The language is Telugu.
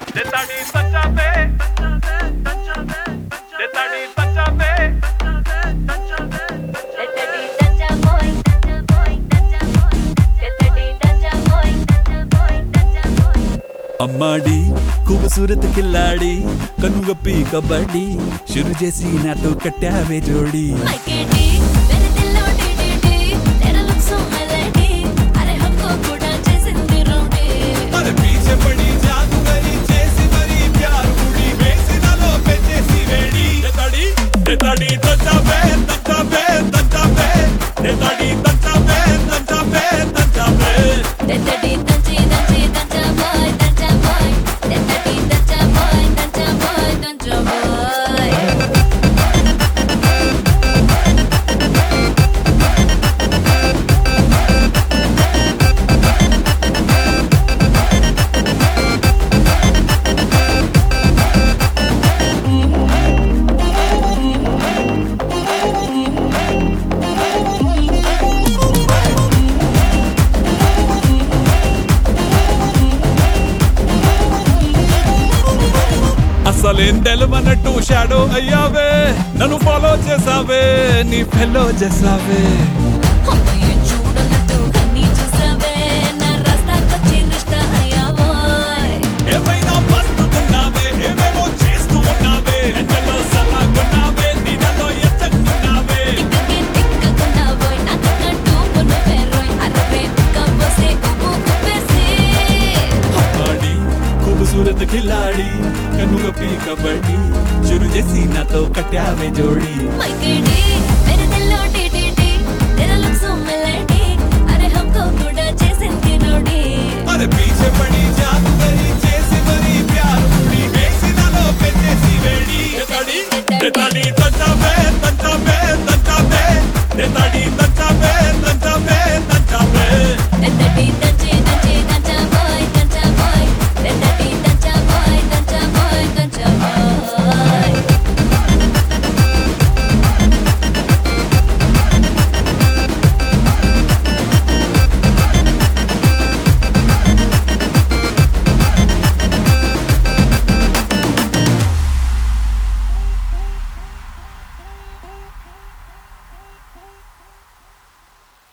Dettadi Sanchabe Dettadi Sanchabe Dettadi dacha boy, dacha boy, dacha boy. Dettadi dacha boy, dacha boy, dacha boy. అమ్మాడి खूबसूरत खिलाड़ी కనుగప్పి కబడ్డీ షురు చేసి నాతో కట్టావే జోడి Mikey मेरे दिल लो डी डी डी तेरा look so melody अरे हमको కూడా చేసింది రౌడీ అరే పీచే పడి జాదుగరి చేసి మరి ప్యార్ కుడి వేసి నాలో పెట్టేసి వేడి దెతడి దెతడి తంచాబే తంచాబే తంచాబే దెతడి తంచాబే తంచాబే తంచాబే Dettadi danchi danchi dacha boy, dacha boy. Dettadi dacha boy, dacha boy, dacha boy. అసలేం తెలవనట్టు షాడో అయ్యావే నన్ను ఫాలో చేసావే నీ ఫెలో చేసావే అమ్మయ్య చూడనట్టు కన్నీ చూసావే నా రాస్తాకొచ్చి నిష్ట అయ్యావోయ్ ఏమైనా పస్తుతున్నావే ఏమేమో చేస్తూ ఉన్నావే ఎండలో సలాగున్నావే నీడలో ఎచ్చకున్నావే టిక్కకి టిక్కకున్నావోయ్ నా కన్నట్టు కొనువే రోయ్ అరవే కవ్వసే ఉప్పు కుప్పేసి అమ్మాడి खूबसूरत खिलाड़ी కనుగపి కబడ్డీ షురు చేసి నాతో కట్టావే జోడి మైకేడి मेरे दिल लो डी डी डी तेरा लुक सो मेलेडी अरे हमको కూడా చేసింది రోడీ అరే పీछे పడి జాదుగరి చేసి మరి ప్యార్ ముడి వేసి నాలో పెట్టేసి వేడి దెతడి దెతడి తంచాబే తంచాబే తంచాబే దెతడి